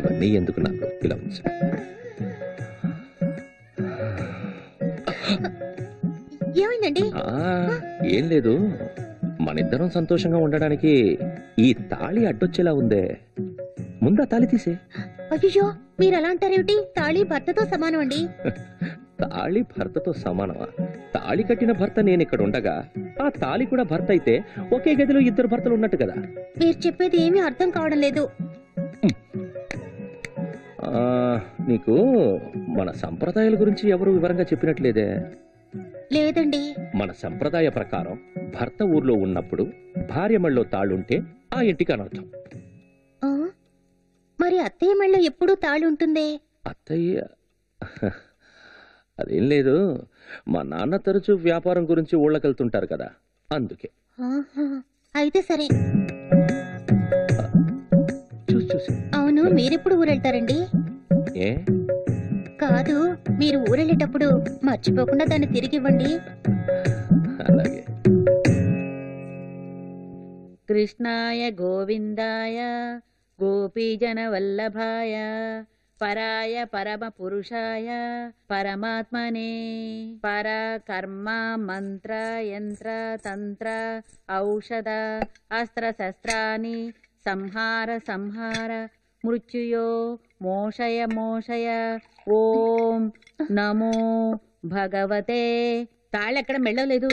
ఇవన్నీ ఎందుకు నాకు ఇలా ఉంచు ఏమైందండి ఆ, ఏం లేదు మనిద్దరం సంతోషంగా ఉండడానికి ఈ తాళి అడ్డొచ్చేలా ఉందే ముందు ఆ తాళి తీసే అయ్యో మీరు అలా అంటారేమిటి తాళి భర్తతో సమానం అండి తాళి భర్తతో సమానమా తాళి కట్టిన భర్త నేను ఇక్కడ ఉండగా ఆ తాళి కూడా భర్త అయితే ఒకే గదిలో ఇద్దరు భర్తలు ఉన్నట్టు కదా మీరు చెప్పేది ఏమీ అర్థం కావడం లేదు ఆ, నీకు మన సంప్రదాయాల గురించి ఎవరు వివరంగా చెప్పినట్లేదే లేదండి మన సంప్రదాయ ప్రకారం భర్త ఊర్లో ఉన్నప్పుడు భార్య మెళ్ళలో తాళుంటే ఆ ఇంటికి అనర్థం ఆ? మరి అత్తయ్య మెళ్ళ ఎప్పుడూ తాళి ఉంటుందే అత్తయ్య అదేం లేదు మా నాన్న తరచూ వ్యాపారం గురించి ఊళ్ళకెళ్తుంటారు కదా అందుకే ఆహా. అయితే సరే చూసి చూసి అవును మీరెప్పుడు ఊరెళ్తారండి ఏ కాదు మీరు ఊరెళ్ళేటప్పుడు మర్చిపోకుండా దాన్ని తిరిగి ఇవ్వండి అలాగే కృష్ణాయ గోవిందాయ గోపీజనవల్లభాయ పరాయ పరమ పురుషాయ పరమాత్మనే పర కర్మ మంత్ర యంత్ర తంత్ర ఔషధ అస్త్ర శస్త్రాన్ని సంహార సంహార మృత్యుయో మోషయ మోషయ ఓం నమో భగవతే తాళ్ళెక్కడ మెళ్ళలేదు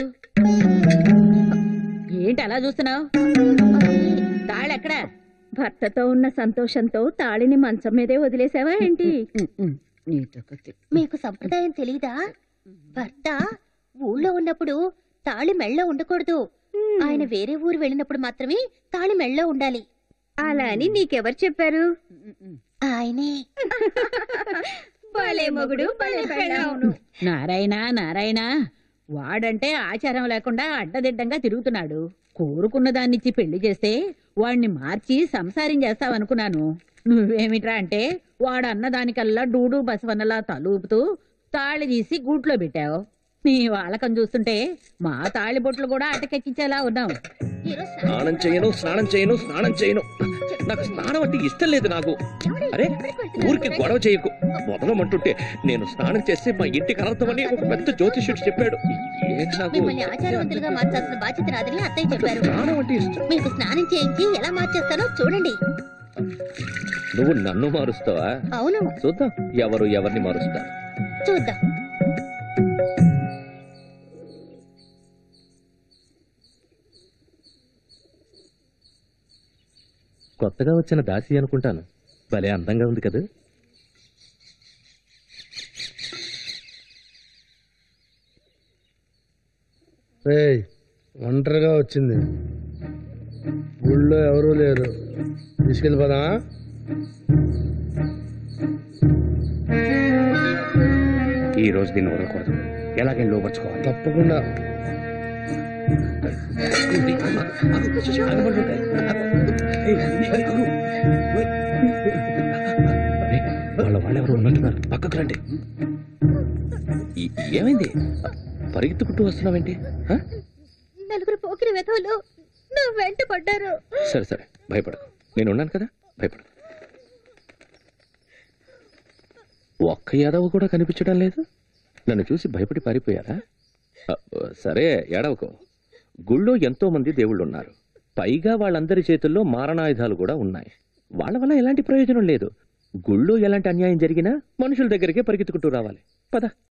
ఏంటి అలా చూస్తున్నావు తాళెక్కడ భర్తతో ఉన్న సంతోషంతో తాళిని మంచం మీదే వదిలేసావా ఏంటి మీకు సంప్రదాయం తెలీదా భర్త ఊళ్ళో ఉన్నప్పుడు తాళి మెళ్ళ ఉండకూడదు ఆయన వేరే ఊరు వెళ్ళినప్పుడు మాత్రమే తాళి మెళ్ళ ఉండాలి అలా అని నీకెవరు చెప్పారు ఆయనే భలే మొగుడు భలే పెళ్ళాం. నారాయణ నారాయణ వాడంటే ఆచారం లేకుండా అడ్డదిడ్డంగా తిరుగుతున్నాడు కోరుకున్న దాన్నిచ్చి పెళ్లి చేస్తే వాణ్ణి మార్చి సంసారం చేస్తావనుకున్నాను నువ్వేమిట్రా అంటే వాడు అన్నదానికల్లా డూడు బసవన్నలా తలూపుతూ తాళి తీసి గూట్లో పెట్టావు నీ వాళ్ళకం చూస్తుంటే మా తాళి బొట్లు కూడా అటకెక్కించేలా ఉన్నావు ఈరోజు స్నానం చేయను స్నానం చేయను స్నానం చేయను నాకు స్నానం అంటే ఇష్టం లేదు నాకు అరే ఊరికి గొడవ చేయకు మొదలమంటుంటే నేను స్నానం చేస్తే మా ఇంటికి అనర్థమని ఒక పెద్ద జ్యోతిష్యుడు చెప్పాడు ఏం నాకు మిమ్మల్ని ఆచారవంతులుగా మార్చాల్సిన బాధ్యత నాదని అత్తయ్య చెప్పారు స్నానం అంటే ఇష్టం మీకు స్నానం చేయించి ఎలా మార్చేస్తానో చూడండి నువ్వు నన్ను మారుస్తావా అవును చూద్దాం ఎవరు ఎవరిని మారుస్తారు చూద్దాం కొత్తగా వచ్చిన దాసి అనుకుంటాను భలే అందంగా ఉంది కదా రేయ్ ఒంటరిగా వచ్చింది ఊళ్ళో ఎవరూ లేరు తీసుకెళ్ళిపోదామా ఈ రోజు దీన్ని వదలకూడదు ఎలాగైనా లోపరుచుకోవాలి తప్పకుండా వాళ్ళ వాళ్ళు ఎవరు ఉన్నట్టున్నారు పక్కకు రండి ఈ- ఏమైంది పరిగెత్తుకుంటూ వస్తున్నావేంటి ఆ? నలుగురు పోకిరి వెధవులు నా వెంట పడ్డారు సరే సరే భయపడకు నేను ఉన్నాను కదా భయపడకు ఒక్క యాదవ్ కూడా కనిపించడం లేదు నన్ను చూసి భయపడి పారిపోయారా అ, సరే ఏడవకు గుళ్ళో ఎంతో మంది దేవుళ్ళు ఉన్నారు పైగా వాళ్ళందరి చేతుల్లో మారణాయుధాలు కూడా ఉన్నాయి వాళ్ళ వల్ల ఎలాంటి ప్రయోజనం లేదు గుళ్ళో ఎలాంటి అన్యాయం జరిగినా మనుషుల దగ్గరికే పరిగెత్తుకుంటూ రావాలి పద